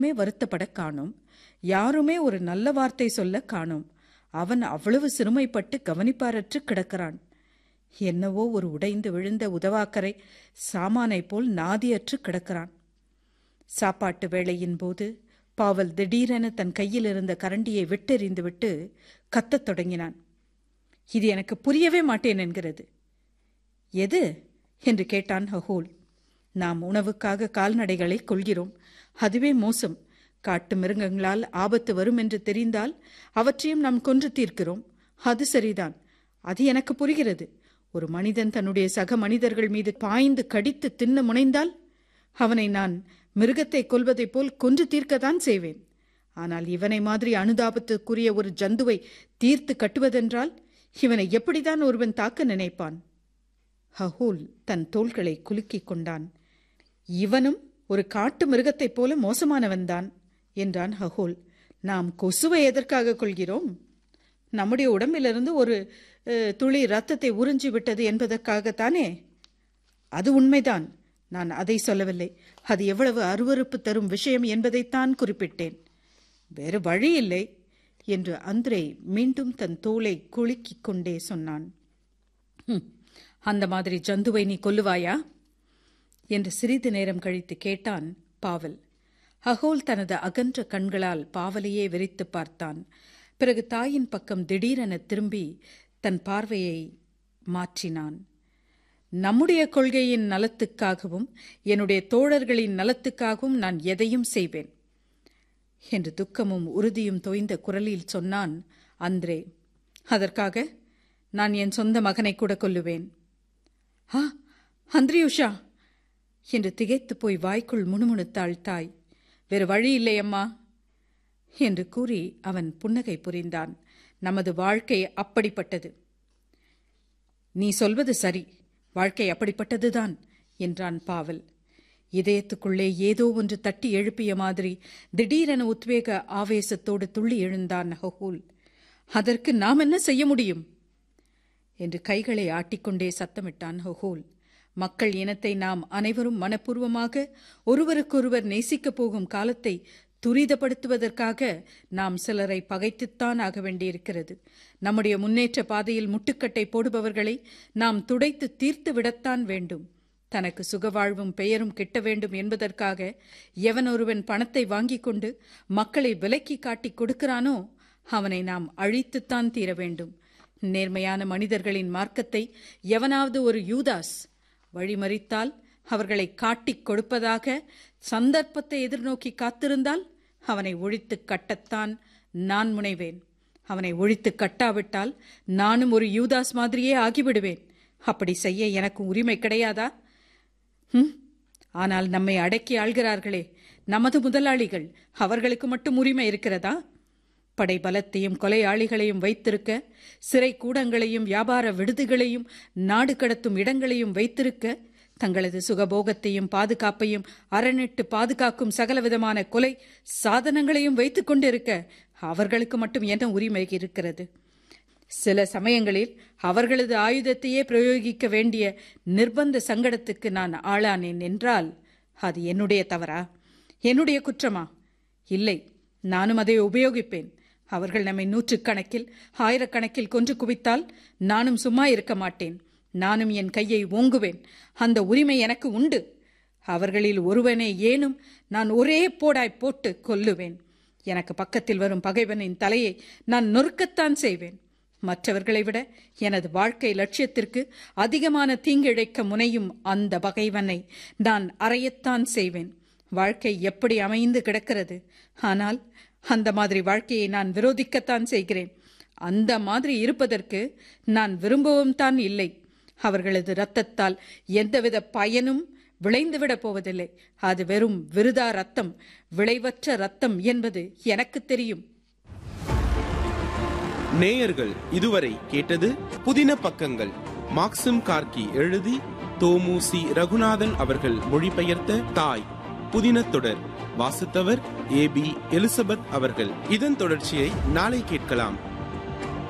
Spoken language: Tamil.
மே வருத்தப்பட காணோம் யாருமே ஒரு நல்ல வார்த்தை சொல்ல காணோம் அவன் அவ்வளவு சிறுமைப்பட்டு கவனிப்பாரற்று கிடக்கிறான் என்னவோ ஒரு உடைந்து விழுந்த உதவாக்கரை சாமானைப் போல் நாதியற்று கிடக்கிறான் சாப்பாட்டு வேளையின் போது பாவல் திடீரென தன் கையில் இருந்த கரண்டியை விட்டெறிந்துவிட்டு கத்தத் தொடங்கினான் இது எனக்கு புரியவே மாட்டேன் என்கிறது எது என்று கேட்டான் ஹகோல் நாம் உணவுக்காக கால்நடைகளை கொள்கிறோம் அதுவே மோசம் காட்டு மிருகங்களால் ஆபத்து வரும் என்று தெரிந்தால் அவற்றையும் நாம் கொன்று தீர்க்கிறோம் அது சரிதான் அது எனக்கு புரிகிறது ஒரு மனிதன் தன்னுடைய சக மனிதர்கள் மீது பாய்ந்து கடித்து தின்ன முனைந்தால் அவனை நான் மிருகத்தை கொல்வதைப் போல் கொன்று தீர்க்கத்தான் செய்வேன் ஆனால் இவனை மாதிரி அனுதாபத்துக்குரிய ஒரு ஜந்துவை தீர்த்து கட்டுவதென்றால் இவனை எப்படிதான் ஒருவன் தாக்க நினைப்பான் ஹஹூல் தன் தோள்களை குலுக்கிக் கொண்டான் இவனும் ஒரு காட்டு மிருகத்தைப் போல மோசமானவன்தான் என்றான் ஹஹூல் நாம் கொசுவை எதற்காக கொள்கிறோம் நம்முடைய உடம்பிலிருந்து ஒரு அஹ், துளி ரத்தத்தை உறிஞ்சி விட்டது என்பதற்காகத்தானே அது உண்மைதான் நான் அதை சொல்லவில்லை அது எவ்வளவு அருவருப்பு தரும் விஷயம் என்பதைத்தான் குறிப்பிட்டேன் வேறு வழி இல்லை என்று அந்திரே மீண்டும் தன் தோலை குலுக்கிக் கொண்டே சொன்னான் "ஹும், அந்த மாதிரி ஜந்துவை நீ கொல்லுவாயா என்று சிறிது நேரம் கழித்து கேட்டான் பாவல் அகோல் தனது அகன்ற கண்களால் பாவலையே வெறித்து பார்த்தான் பிறகு தாயின் பக்கம் திடீரென திரும்பி தன் பார்வையை மாற்றினான் நம்முடைய கொள்கையின் நலத்துக்காகவும் என்னுடைய தோழர்களின் நலத்துக்காகவும் நான் எதையும் செய்வேன் என்று துக்கமும் உறுதியும் தோய்ந்த குரலில் சொன்னான் அந்திரே அதற்காக நான் என் சொந்த மகனை கூட கொல்லுவேன் ஆ அந்திரியுஷா என்று திகைத்து போய் வாய்க்குள் முணுமுணுத்தாள் தாய் வேறு வழி இல்லை அம்மா என்று கூறி அவன் புன்னகை புரிந்தான் நமது வாழ்க்கை அப்படிப்பட்டது நீ சொல்வது சரி வாழ்க்கை அப்படிப்பட்டதுதான் என்றான் பாவல் இதயத்துக்குள்ளே ஏதோ ஒன்று தட்டி எழுப்பிய மாதிரி திடீரென உத்வேக ஆவேசத்தோடு துள்ளி எழுந்தான் ஹகூல் அதற்கு நாம் என்ன செய்ய முடியும் என்று கைகளை ஆட்டிக்கொண்டே சத்தமிட்டான் ஹொஹோல் மக்கள் இனத்தை நாம் அனைவரும் மனப்பூர்வமாக ஒருவருக்கொருவர் நேசிக்கப் போகும் காலத்தை துரிதப்படுத்துவதற்காக நாம் சிலரை பகைத்துத்தான் ஆக வேண்டியிருக்கிறது நம்முடைய முன்னேற்ற பாதையில் முட்டுக்கட்டை போடுபவர்களை நாம் துடைத்து தீர்த்து விடத்தான் வேண்டும் தனக்கு சுகவாழ்வும் பெயரும் கிட்ட வேண்டும் என்பதற்காக எவன் ஒருவன் பணத்தை வாங்கிக் கொண்டு மக்களை விலக்கி காட்டிக் கொடுக்கிறானோ அவனை நாம் அழித்துத்தான் தீர வேண்டும் நேர்மையான மனிதர்களின் மார்க்கத்தை எவனாவது ஒரு யூதாஸ் வழிமறித்தால் அவர்களை காட்டிக் கொடுப்பதாக சந்தர்ப்பத்தை எதிர்நோக்கி காத்திருந்தால் அவனை ஒழித்து கட்டத்தான் நான் முனைவேன் அவனை ஒழித்து கட்டாவிட்டால் நானும் ஒரு யூதாஸ் மாதிரியே ஆகிவிடுவேன் அப்படி செய்ய எனக்கு உரிமை கிடையாதா ஹம்? ஆனால் நம்மை அடக்கி ஆள்கிறார்களே நமது முதலாளிகள் அவர்களுக்கு மட்டும் உரிமை இருக்கிறதா படை பலத்தையும் கொலையாளிகளையும் வைத்திருக்க சிறை கூடங்களையும் வியாபார விடுதிகளையும் நாடு கடத்தும் இடங்களையும் வைத்திருக்க தங்களது சுகபோகத்தையும் பாதுகாப்பையும் அறநிட்டு பாதுகாக்கும் சகலவிதமான கொலை சாதனங்களையும் வைத்துக் கொண்டிருக்க அவர்களுக்கு மட்டும் என்ன உரிமை இருக்கிறது சில சமயங்களில் அவர்களது ஆயுதத்தையே பிரயோகிக்க வேண்டிய நிர்பந்த சங்கடத்துக்கு நான் ஆளானேன் என்றால் அது என்னுடைய தவறா என்னுடைய குற்றமா இல்லை நானும் அதை உபயோகிப்பேன் அவர்கள் நம்மை நூற்றுக்கணக்கில் ஆயிரக்கணக்கில் கொன்று குவித்தால் நானும் சும்மா இருக்க மாட்டேன் நானும் என் கையை ஓங்குவேன் அந்த உரிமை எனக்கு உண்டு அவர்களில் ஒருவனை ஏனும் நான் ஒரே போடாய் போட்டு கொல்லுவேன் எனக்கு பக்கத்தில் வரும் பகைவனின் தலையை நான் நொறுக்கத்தான் செய்வேன் மற்றவர்களை விட எனது வாழ்க்கை லட்சியத்திற்கு அதிகமான தீங்கிழைக்க முனையும் அந்த பகைவனை நான் அறையத்தான் செய்வேன் வாழ்க்கை எப்படி அமைந்து கிடக்கிறது ஆனால் அந்த மாதிரி வாழ்க்கையை நான் விரோதிக்கத்தான் செய்கிறேன் அந்த மாதிரி இருப்பதற்கு நான் விரும்பவும் தான் இல்லை அவர்களது இரத்தத்தால் எந்தவித பயனும் விளைந்துவிடப் போவதில்லை அது வெறும் விருதா ரத்தம் விளைவற்ற ரத்தம் என்பது எனக்கு தெரியும் நேயர்கள் இதுவரை கேட்டது புதின பக்கங்கள் மாக்சிம் கார்கி எழுதி தோமு சி ரகுநாதன் அவர்கள் மொழிபெயர்த்த தாய் புதின தொடர் வாசித்தவர் ஏ பி எலிசபெத் அவர்கள் இதன் தொடர்ச்சியை நாளை கேட்கலாம்